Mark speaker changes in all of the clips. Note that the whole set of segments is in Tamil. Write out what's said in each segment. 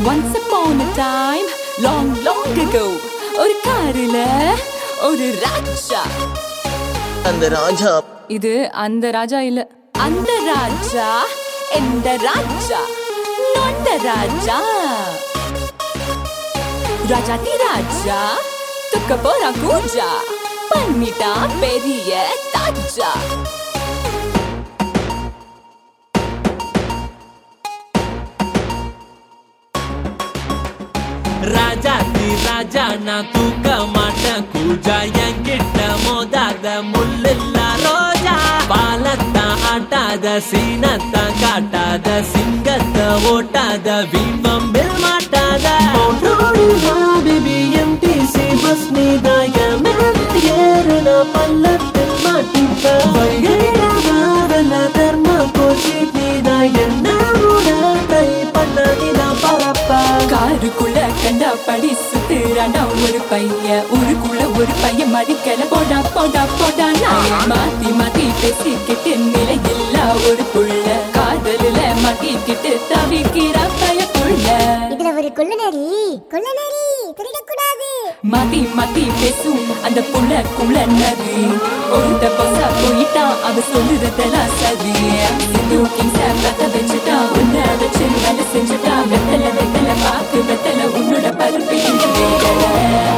Speaker 1: Once upon a time, long, long ago, ஒரு காருல ஒரு ராஜா
Speaker 2: அந்த ராஜா
Speaker 1: இது அந்த ராஜா இல்ல அந்த ராஜா எந்த ராஜா நொண்ட ராஜா ராஜாதி ராஜா துக்க போறா கூஜா பண்ணிட்டா பெரிய தாஜா
Speaker 3: ராஜாத்தி ராஜா நான் தூக்க மாட்டேன் கூஜா என்கிட்ட மோதாத முள்ளில்ல ரோஜா பாலத்தான் ஆட்டாத சீனத்தான் காட்டாத சிங்கத்தை ஓட்டாத வீம்பம் பில் மாட்டாத பேபி எம்டிசி பஸ் நீதாய ஏறுன பள்ளத்தில் மாட்டிப்ப வைகையில தர்ம கோஷி நீதாய ட்ரை பண்ண நீதான் பரப்ப
Speaker 1: காருக்குள்ள கண்டபடி சுத்துறானா ஒரு பையன் ஊருக்குள்ள ஒரு பையன் மதிக்கல போடா போடா போடா நான் மாத்தி மாத்தி பேசிக்கிட்டு நிலையில்லா ஒரு புள்ள காதலில மாட்டிக்கிட்டு தவிக்கிற பயப்புள்ள
Speaker 4: இதுல ஒரு கொள்ளநரி கொள்ளநரி திருடக்கூடாது
Speaker 1: மாத்தி மாத்தி பேசும் அந்த புள்ள குள்ளனது ஒருத்த பசா போயிட்டான் அவ சொல்லுறதெல்லாம் சரி தூக்கிங் சாப்பிட்ட வச்சுட்டான் உன்னை வச்சு வேலை செஞ்சுட்டான் வெத்தல வெத்தல பாக்கு வெத்தல உன்னோட பருப்பு இங்க வேகல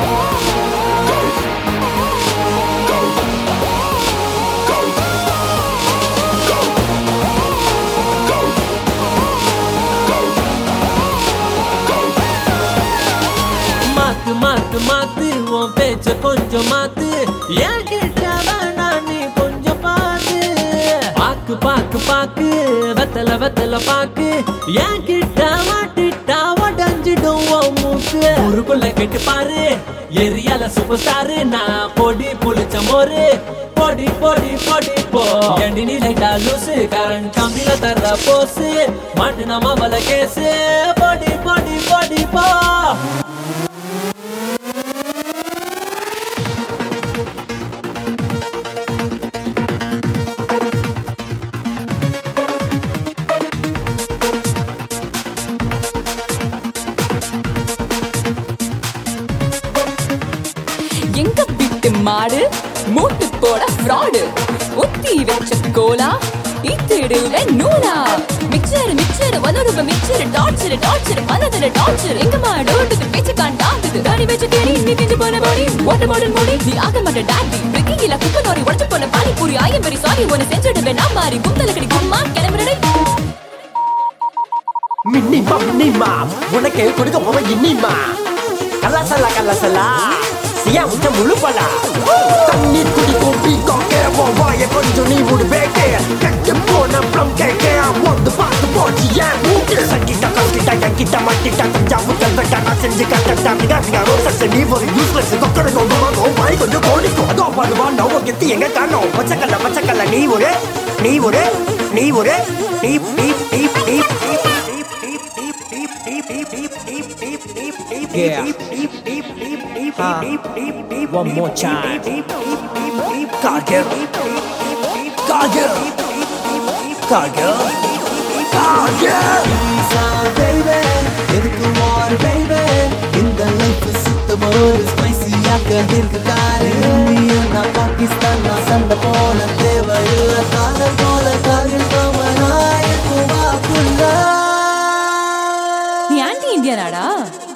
Speaker 3: மாத்து மாத்து மாத்து உன் பேச்ச கொஞ்சம் மாத்து என்கிட்ட வேணா நீ கொஞ்சம் பாத்து பாக்கு பாக்கு பாக்கு வெத்தல வெத்தல பாக்கு என்கிட்ட மாட்டிட்டா உடஞ்சிடும் உன் மூக்கு ஊருக்குள்ள கேட்டு பாரு ஏரியால சூப்பர் ஸ்டாரு நான் பொடி புளிச்ச மோரு பொடி பொடி பொடி போ எண்டி நீ லைட்டா லூசு கரண்ட் கம்பில தர்ற போசு மாட்டுனா மாவல கேசு பொடி பொடி பொடி போ
Speaker 1: எங்க விட்டு மாடு மூட்டு போட ஃப்ராடு ஒத்தி வச்ச கோலா இத்திடுல நூலா மிக்சர் மிக்சர் வனருப மிக்சர் டார்ச்சர் டார்ச்சர் மனதில டார்ச்சர் எங்க மாடு ஓட்டுது பேச்சு காண்டாகுது தாடி வச்சு தேடி நீ திஞ்சு போன பாடி வாட்டர் பாட்டில் மூடி நீ ஆக மாட்ட டாடி பிரிக்கிங்கில குப்பை நோரி உடச்சு போன பானி பூரி ஆயம் வெரி சாரி உன்னை செஞ்சுடுவேன் நான் மாறி குந்தல கடி கும்மா கிளம்புறடை
Speaker 5: மின்னிமா மின்னிமா உனக்கு கொடுக்க போவ இன்னிமா கலாசலா கலாசலா சியா உச்ச முழுப்பலா தண்ணீர் குடிக்கும் பீக்கம் கேவோம் வாய கொஞ்சம் நீ ஒரு பேக்கே கட்டு போன ப்ளம் கேக்கே வந்து பார்த்து போச்சு ஏன் மூக்கு சக்கிட்ட கக்கிட்ட என்கிட்ட மாட்டிட்ட கொஞ்சம் முதல் வெட்ட நான் செஞ்சு கட்டட்டா மிகா மிகா ரோசஸ் நீ ஒரு யூஸ்லெஸ் கொக்கர கொண்டு வாங்கும் வாய் கொஞ்சம் கோடிக்கும் அதோ பாடுவா நோவ கெத்தி எங்க காணோம் பச்சைக்கல்ல பச்சைக்கல்ல நீ ஒரு நீ ஒரு நீ ஒரு நீ நீ நீ நீ Yeah. One more time. Cargill. Cargill. Cargill. Cargill.
Speaker 6: baby எதுக்கு more baby இந்த லைஃப் சுத்தமா ஒரு ஸ்பைசியாக இருக்கு காரு இந்தியா நான் பாகிஸ்தான் நான் சண்டை போல தேவையில்லை காதல் போல காதல் போவனாயிருக்கும் வாக்குள்ள
Speaker 1: நீ ஆன்டி இந்தியனாடா